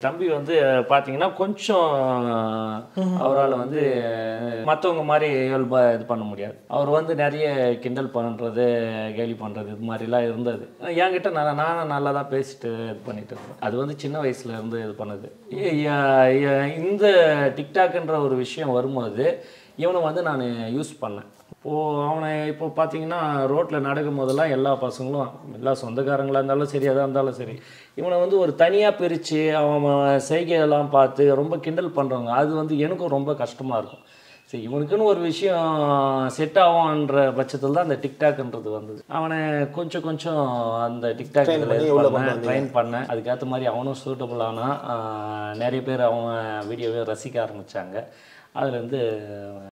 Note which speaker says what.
Speaker 1: தம்பி வந்து பார்த்தீங்கன்னா கொஞ்சம் அவரால் வந்து மற்றவங்க மாதிரி இயல்பாக இது பண்ண முடியாது அவர் வந்து நிறைய கிண்டல் பண்ணுறது கேலி பண்ணுறது இது மாதிரிலாம் இருந்தது என்கிட்ட நான் நானும் நல்லா தான் பேசிட்டு இது பண்ணிட்டு இருந்தேன் அது வந்து சின்ன வயசுல இருந்து இது பண்ணுது இ- இ- இ- இந்த டிக்டாக்ன்ற ஒரு விஷயம் வரும்போது இவனை வந்து நான் யூஸ் பண்ணேன் இப்போது அவனை இப்போ பார்த்தீங்கன்னா ரோட்டில் நடக்கும் போதெல்லாம் எல்லா பசங்களும் எல்லா சொந்தக்காரங்களாக இருந்தாலும் சரி எதாக இருந்தாலும் சரி இவனை வந்து ஒரு தனியாக பிரித்து அவன் செய்கையெல்லாம் பார்த்து ரொம்ப கிண்டல் பண்ணுறவங்க அது வந்து எனக்கும் ரொம்ப கஷ்டமாக இருக்கும் சரி இவனுக்குன்னு ஒரு விஷயம் செட் ஆகும்ன்ற பட்சத்தில் தான் அந்த டிக்டாக்ன்றது வந்தது அவனை கொஞ்சம் கொஞ்சம் அந்த டிக்டாக்
Speaker 2: Train
Speaker 1: இதில்
Speaker 2: பண்ணி
Speaker 1: இது
Speaker 2: உள்ள
Speaker 1: பண்ணேன்
Speaker 2: கொண்டு
Speaker 1: ட்ரைன் பண்ணேன் அதுக்கேற்ற மாதிரி அவனும் சூட்டபுள் ஆனால் நிறைய பேர் அவன் வீடியோவை ரசிக்க ஆரம்பித்தாங்க அதுலேருந்து